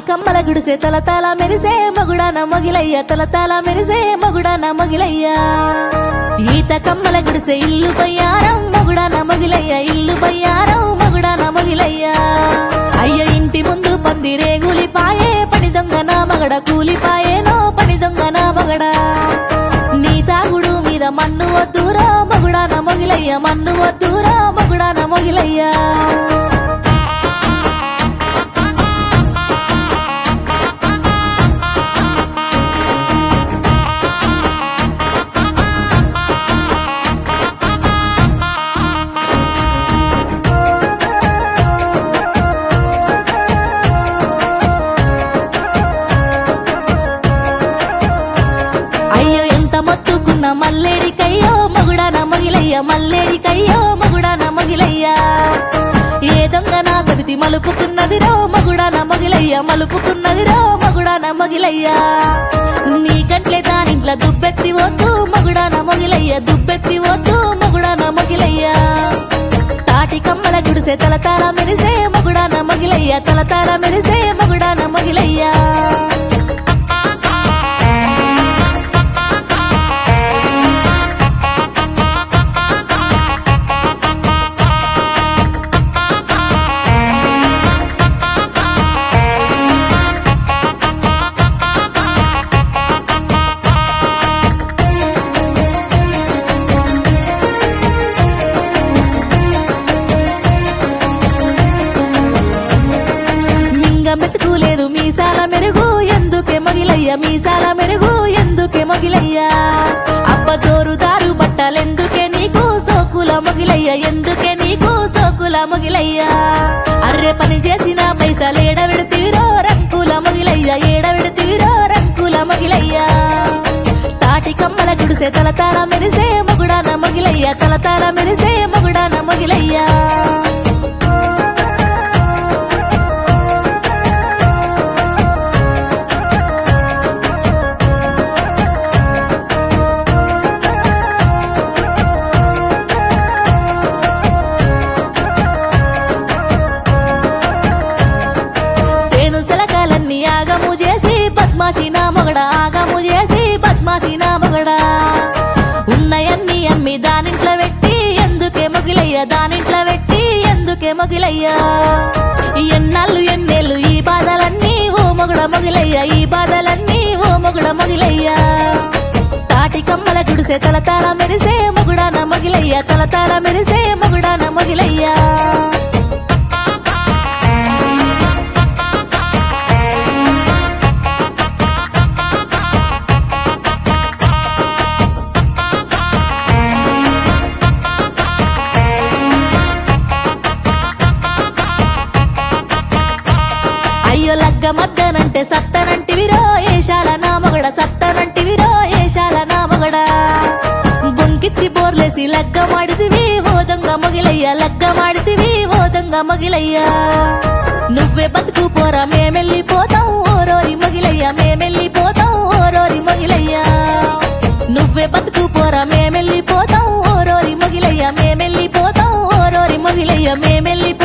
కమ్మల గుడిసే తల తల మెరిసే మగుడాన మొగిలయ్య తల తల మెరిసే మగుడాన మొగిలయ్య ఈత కమ్మల గుడిసే ఇల్లు బయ్యారం మగుడాన మొగిలయ్య ఇల్లు బయ్యారం మగుడాన మొగిలయ్య అయ్య ఇంటి ముందు పందిరే కూలిపాయే పడి దొంగ నా మగడ కూలిపాయేనో పడి దొంగ నా మగడ నీ తాగుడు మీద మన్ను వద్దురా మగుడాన మొగిలయ్య మన్ను వద్దురా మగుడాన మొగిలయ్య అయ్యో ఎంత మొత్తుకున్న మల్లేడికయ్యో మగుడాన మొగిలయ్య మల్లేడికయ్యో మగుడాన మొగిలయ్య ఏ దొంగ నా సవితి మలుపుకున్నదిరో మగుడాన మొగిలయ్య మలుపుకున్నదిరో మగుడాన మొగిలయ్య నీ కంట్లే దానింట్ల దుబ్బెత్తి వద్దు మగుడాన మొగిలయ్య దుబ్బెత్తి వద్దు మగుడాన మొగిలయ్య తాటి కమ్మల గుడిసే తల తార మెరిసే మగుడాన మొగిలయ్య తల తార మెరిసే మగుడాన మొగిలయ్య మింగ మెతుకులేదు మీసాల మెరుగు ఎందుకే మొగిలయ్య మీసాల మెరుగు ఎందుకే మొగిలయ్య అబ్బ సోరుదారు బట్టలెందుకే నీకు సోకుల మొగిలయ్య ఎందుకే నీకు సోకుల మొగిలయ్య అర్రె పని చేసిన పైసలేడ విడతీరో రంకుల మొగిలయ్య ఏడ విడతీరో రంకుల మొగిలయ్య తాటి కమ్మల గుడిసే తల తార మెరిసే మొగుడాన మొగిలయ్య తల తార మెరిసే మొగుడాన మొగిలయ్య సేను శలకాలన్నీ ఆగము చేసి పద్మాసి నా మొగడ ఆగము చేసి పద్మాసి నా మొగడ ఉన్నయన్నీ అమ్మి దానింట్లో పెట్టి ఎందుకే మొగిలయ్య దానింట్లో పెట్టి ఎందుకే మొగిలయ్య ఎన్నాళ్ళు ఎన్నేళ్ళు ఈ బాధలన్నీ ఓ మొగుడ మొగిలయ్య ఈ బాధలన్నీ ఓ మొగుడ మొగిలయ్య తాటి కమ్మల గుడిసే తల తార మెరిసే మొగుడాన మొగిలయ్య తల తార మెరిసే మొగుడాన మొగిలయ్య అయ్యో లగ్గ మద్దనంటే సత్తనంటివిరో ఏషాల నా మొగడ సత్తనంటివిరో ఏషాల నా మొగడ బొంకిచ్చి బోర్లేసి లగ్గ మాడితివి ఓ దొంగ మొగిలయ్య లగ్గ మాడితివి ఓ దొంగ మొగిలయ్య నువ్వే బతుకు పోరా మేమెళ్ళిపోతాం ఓరోరి మొగిలయ్య మేమెళ్ళిపోతాం ఓరోరి మొగిలయ్య నువ్వే బతుకు పోరా మేమెళ్ళిపోతాం ఓరోరి మొగిలయ్య మేమెళ్ళిపోతాం ఓరోరి మొగిలయ్య మేమెళ్ళిపో